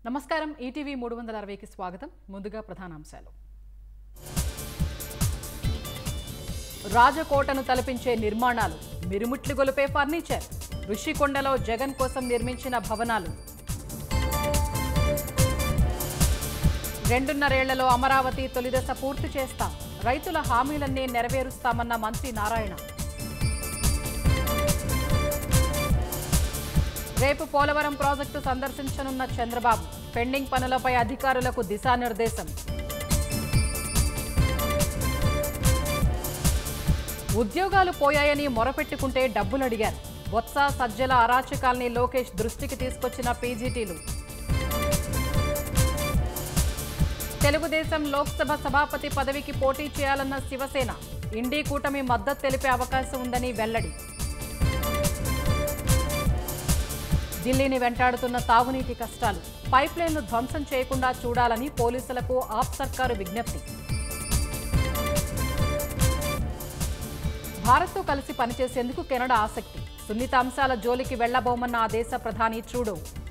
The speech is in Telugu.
నమస్కారం ఈటీవీ మూడు వందల అరవైకి స్వాగతం ముందుగా ప్రధానాంశాలు రాజకోటను తలపించే నిర్మాణాలు మిరుముట్లు గొలిపే ఫర్నిచర్ ఋషికొండలో జగన్ కోసం నిర్మించిన భవనాలు రెండున్నరేళ్లలో అమరావతి తొలిదశ పూర్తి చేస్తాం రైతుల హామీలన్నీ నెరవేరుస్తామన్న మంత్రి నారాయణ రేపు పోలవరం ప్రాజెక్టు సందర్శించనున్న చంద్రబాబు పెండింగ్ పనులపై అధికారులకు దిశానిర్దేశం ఉద్యోగాలు పోయాయని మొరపెట్టుకుంటే డబ్బులు అడిగారు బొత్స సజ్జల అరాచకాల్ని లోకేష్ దృష్టికి తీసుకొచ్చిన పీజీటీలు తెలుగుదేశం లోక్సభ సభాపతి పదవికి పోటీ చేయాలన్న శివసేన ఇండీ కూటమి మద్దతు తెలిపే అవకాశం ఉందని వెల్లడి ఢిల్లీని వెంటాడుతున్న తాగునీటి కష్టాలు పైప్లైన్ను ధ్వంసం చేయకుండా చూడాలని పోలీసులకు ఆప్ సర్కారు విజ్ఞప్తి భారత్తో కలిసి పనిచేసేందుకు కెనడా ఆసక్తి సున్నిత అంశాల జోలికి వెళ్లబోమన్న ఆ దేశ ప్రధాని ట్రూడో